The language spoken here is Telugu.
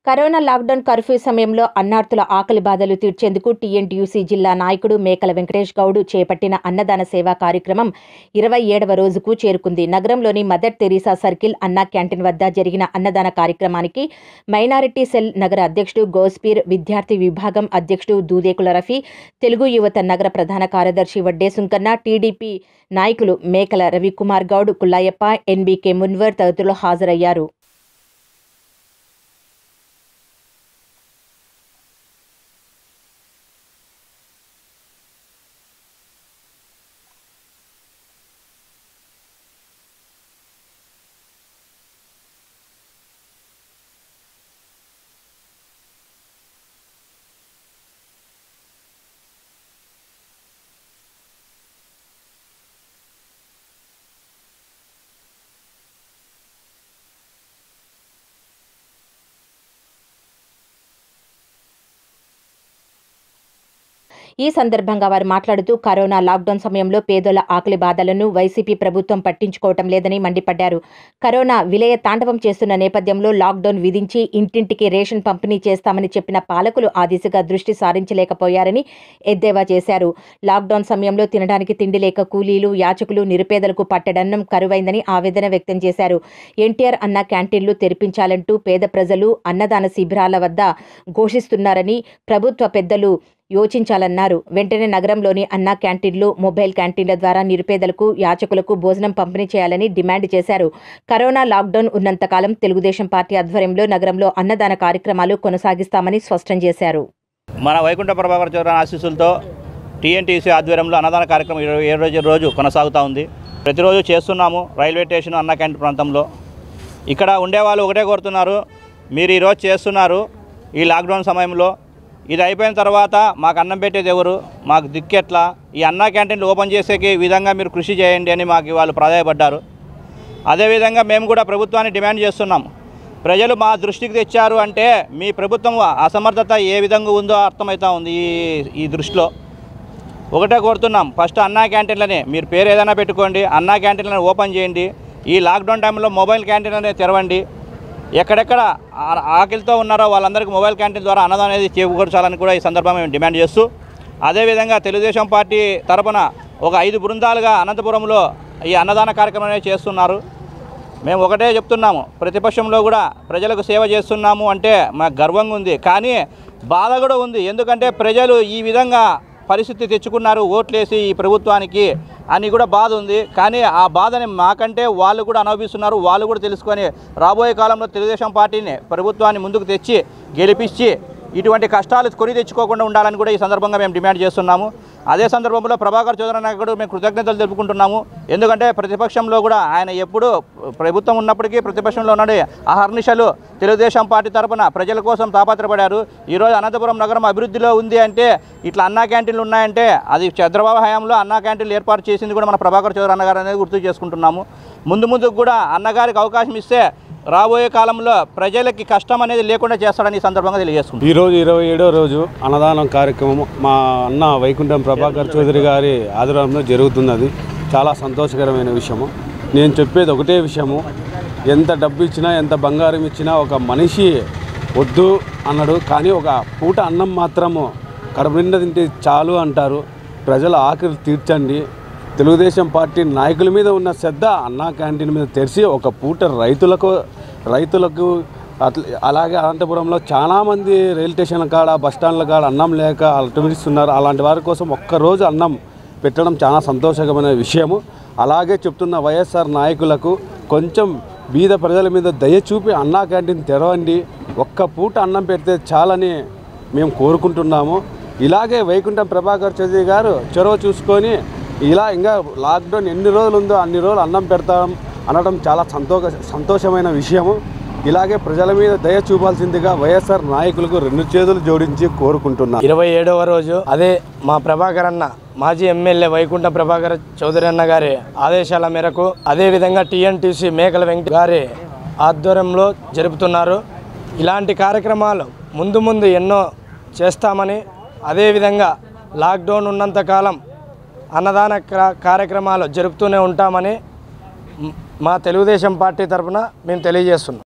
కరోనా లాక్డౌన్ కర్ఫ్యూ సమయంలో అన్నార్తుల ఆకలి బాధలు తీర్చేందుకు టీఎన్టీయూసీ జిల్లా నాయకుడు మేకల వెంకటేష్ గౌడ్ చేపట్టిన అన్నదాన సేవా కార్యక్రమం ఇరవై ఏడవ రోజుకు చేరుకుంది నగరంలోని Mother Teresa circle Anna canteen వద్ద జరిగిన అన్నదాన కార్యక్రమానికి మైనారిటీ సెల్ నగర అధ్యక్షుడు గోస్పీర్ విద్యార్థి విభాగం అధ్యక్షుడు దూదేకుల రఫీ తెలుగు యువత నగర ప్రధాన కార్యదర్శి వడ్డే సుంకన్న టీడీపీ నాయకులు మేకల రవికుమార్ గౌడ్ కుల్లాయప్ప ఎన్బీకే మున్వర్ తదితరులు హాజరయ్యారు ఈ సందర్భంగా వారు మాట్లాడుతూ కరోనా లాక్డౌన్ సమయంలో పేదల ఆకలి బాధలను వైసీపీ ప్రభుత్వం పట్టించుకోవటం లేదని మండిపడ్డారు కరోనా విలయ తాండవం చేస్తున్న నేపథ్యంలో లాక్డౌన్ విధించి ఇంటింటికి రేషన్ పంపిణీ చేస్తామని చెప్పిన పాలకులు ఆ దిశగా దృష్టి సారించలేకపోయారని ఎద్దేవా చేశారు లాక్డౌన్ సమయంలో తినడానికి తిండి లేక కూలీలు యాచకులు నిరుపేదలకు పట్టడన్నం కరువైందని ఆవేదన వ్యక్తం చేశారు ఎన్టీఆర్ అన్న క్యాంటీన్లు తెరిపించాలంటూ పేద ప్రజలు అన్నదాన శిబిరాల వద్ద ఘోషిస్తున్నారని ప్రభుత్వ పెద్దలు యోచించాలన్నారు వెంటనే నగరంలోని అన్నా క్యాంటీన్లు మొబైల్ క్యాంటీన్ల ద్వారా నిరుపేదలకు యాచకులకు భోజనం పంపిణీ చేయాలని డిమాండ్ చేశారు కరోనా లాక్డౌన్ ఉన్నంతకాలం తెలుగుదేశం పార్టీ ఆధ్వర్యంలో నగరంలో అన్నదాన కార్యక్రమాలు కొనసాగిస్తామని స్పష్టం చేశారు మన వైకుంఠ ప్రభాకర్ చౌదరి ఆశీస్సులతో టీఎన్టీసీ ఆధ్వర్యంలో అన్నదాన కార్యక్రమం ఇరవై ఏడు రోజు రోజు కొనసాగుతూ ఉంది ప్రతిరోజు చేస్తున్నాము రైల్వే స్టేషన్ అన్న క్యాంటీన్ ప్రాంతంలో ఇక్కడ ఉండేవాళ్ళు ఒకటే కోరుతున్నారు మీరు ఈరోజు చేస్తున్నారు ఈ లాక్డౌన్ సమయంలో ఇది అయిపోయిన తర్వాత మాకు అన్నం పెట్టేది ఎవరు మాకు దిక్కెట్లా ఈ అన్న క్యాంటీన్లు ఓపెన్ చేసేకి ఈ విధంగా మీరు కృషి చేయండి అని మాకు వాళ్ళు ప్రాధాయపడ్డారు అదేవిధంగా మేము కూడా ప్రభుత్వాన్ని డిమాండ్ చేస్తున్నాం ప్రజలు మా దృష్టికి తెచ్చారు అంటే మీ ప్రభుత్వం అసమర్థత ఏ విధంగా ఉందో అర్థమవుతా ఉంది ఈ ఈ దృష్టిలో ఒకటే కోరుతున్నాం ఫస్ట్ అన్నా క్యాంటీన్లని మీరు పేరు ఏదైనా పెట్టుకోండి అన్నా క్యాంటీన్లను ఓపెన్ చేయండి ఈ లాక్డౌన్ టైంలో మొబైల్ క్యాంటీన్ అనేది తెరవండి ఎక్కడెక్కడ ఆ- ఆకలితో ఉన్నారో వాళ్ళందరికీ మొబైల్ క్యాంటీన్ ద్వారా అన్నదానం అనేది చేకూర్చాలని కూడా ఈ సందర్భంగా మేము డిమాండ్ చేస్తూ అదేవిధంగా తెలుగుదేశం పార్టీ తరపున ఒక ఐదు బృందాలుగా అనంతపురంలో ఈ అన్నదాన కార్యక్రమం అనేది చేస్తున్నారు మేము ఒకటే చెప్తున్నాము ప్రతిపక్షంలో కూడా ప్రజలకు సేవ చేస్తున్నాము అంటే మాకు గర్వంగా ఉంది కానీ బాధ కూడా ఉంది ఎందుకంటే ప్రజలు ఈ విధంగా పరిస్థితి తెచ్చుకున్నారు ఓట్లేసి ఈ ప్రభుత్వానికి అని కూడా బాధ ఉంది కానీ ఆ బాధని మాకంటే వాళ్ళు కూడా అనుభవిస్తున్నారు వాళ్ళు కూడా తెలుసుకొని రాబోయే కాలంలో తెలుగుదేశం పార్టీని ప్రభుత్వాన్ని ముందుకు తెచ్చి గెలిపించి ఇటువంటి కష్టాలు కొని తెచ్చుకోకుండా ఉండాలని కూడా ఈ సందర్భంగా మేము డిమాండ్ చేస్తున్నాము అదే సందర్భంలో ప్రభాకర్ చౌదరి నాయకుడు మేము కృతజ్ఞతలు తెలుపుకుంటున్నాము ఎందుకంటే ప్రతిపక్షంలో కూడా ఆయన ఎప్పుడూ ప్రభుత్వం ఉన్నప్పటికీ ప్రతిపక్షంలో ఉన్నాడు అహర్నిశలు తెలుగుదేశం పార్టీ తరపున ప్రజల కోసం తాపత్రపడారు ఈరోజు అనంతపురం నగరం అభివృద్ధిలో ఉంది అంటే ఇట్లా అన్నా క్యాంటీన్లు ఉన్నాయంటే అది చంద్రబాబు హయాంలో అన్నా క్యాంటీన్లు ఏర్పాటు చేసింది కూడా మన ప్రభాకర్ చౌదరి అన్నగారు అనేది గుర్తు చేసుకుంటున్నాము ముందు ముందుకు కూడా అన్నగారికి అవకాశం ఇస్తే రాబోయే కాలంలో ప్రజలకి కష్టం అనేది లేకుండా చేస్తాడని ఈ సందర్భంగా తెలియజేసుకుంటాం ఈరోజు ఇరవై ఏడో రోజు అన్నదానం కార్యక్రమం మా అన్న వైకుంఠం ప్రభాకర్ చౌదరి గారి ఆధ్వర్యంలో జరుగుతున్నది చాలా సంతోషకరమైన విషయము నేను చెప్పేది ఒకటే విషయము ఎంత డబ్బు ఇచ్చినా ఎంత బంగారం ఇచ్చినా ఒక మనిషి వద్దు అన్నాడు కానీ ఒక పూట అన్నం మాత్రము కడుపు నిండా తింటే చాలు అంటారు ప్రజల ఆకలి తీర్చండి తెలుగుదేశం పార్టీ నాయకుల మీద ఉన్న శ్రద్ధ అన్నా క్యాంటీన్ మీద తెరిచి ఒక పూట రైతులకు రైతులకు అట్ల అలాగే అనంతపురంలో చాలామంది రైలు స్టేషన్ల కాడ బస్ స్టాండ్ల కాడ అన్నం లేక అలటమిస్తున్నారు అలాంటి వారి కోసం ఒక్కరోజు అన్నం పెట్టడం చాలా సంతోషకరమైన విషయము అలాగే చెప్తున్న వైఎస్ఆర్ నాయకులకు కొంచెం బీద ప్రజల మీద దయ చూపి అన్నా క్యాంటీన్ తెరవండి ఒక్క పూట అన్నం పెడితే చాలని మేము కోరుకుంటున్నాము ఇలాగే వైకుంఠం ప్రభాకర్ చౌదరి గారు చొరవ చూసుకొని ఇలా ఇంకా లాక్డౌన్ ఎన్ని రోజులు ఉందో అన్ని రోజులు అన్నం పెడతాం అనడం చాలా సంతోష సంతోషమైన విషయము ఇలాగే ప్రజల మీద దయ చూపాల్సిందిగా వైఎస్ఆర్ నాయకులకు రెండు చేతులు జోడించి కోరుకుంటున్నాను ఇరవై ఏడవ రోజు అదే మా ప్రభాకర్ అన్న మాజీ ఎమ్మెల్యే వైకుంఠ ప్రభాకర్ చౌదరి అన్న గారి ఆదేశాల మేరకు అదేవిధంగా టీఎన్టీసీ మేకల వెంకట గారి ఆధ్వర్యంలో జరుపుతున్నారు ఇలాంటి కార్యక్రమాలు ముందు ముందు ఎన్నో చేస్తామని అదేవిధంగా లాక్డౌన్ ఉన్నంతకాలం అన్నదాన క్రా- కార్యక్రమాలు జరుపుతూనే ఉంటామని మ్- మా తెలుగుదేశం పార్టీ తరఫున మేము తెలియజేస్తున్నాం